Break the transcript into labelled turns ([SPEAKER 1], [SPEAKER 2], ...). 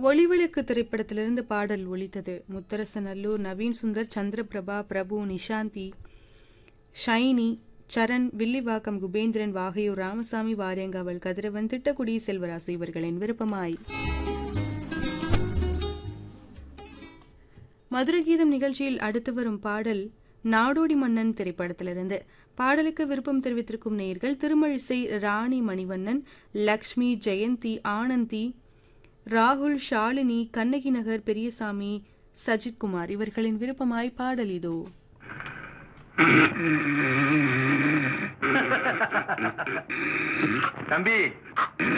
[SPEAKER 1] ஒளிவிளக்கு திரைப்படத்திலிருந்து பாடல் ஒலித்தது முத்தரசநல்லூர் நவீன் சுந்தர் சந்திரபிரபா பிரபு நிஷாந்தி ஷைனி சரண் வில்லிவாக்கம் குபேந்திரன் வாகையூர் ராமசாமி வாரியங்காவல் கதிரவன் திட்டக்குடி செல்வராசு இவர்களின் விருப்பமாய் மதுர கீதம் நிகழ்ச்சியில் அடுத்து வரும் பாடல் நாடோடி மன்னன் திரைப்படத்திலிருந்து பாடலுக்கு விருப்பம் தெரிவித்திருக்கும் நேயர்கள் திருமழிசை ராணி மணிவண்ணன் லக்ஷ்மி ஜெயந்தி ஆனந்தி ராகுல் ஷாலினி கண்ணகி நகர் பெரியசாமி சஜித்குமார் இவர்களின் விருப்பமாய் பாடல் இதோ
[SPEAKER 2] தம்பி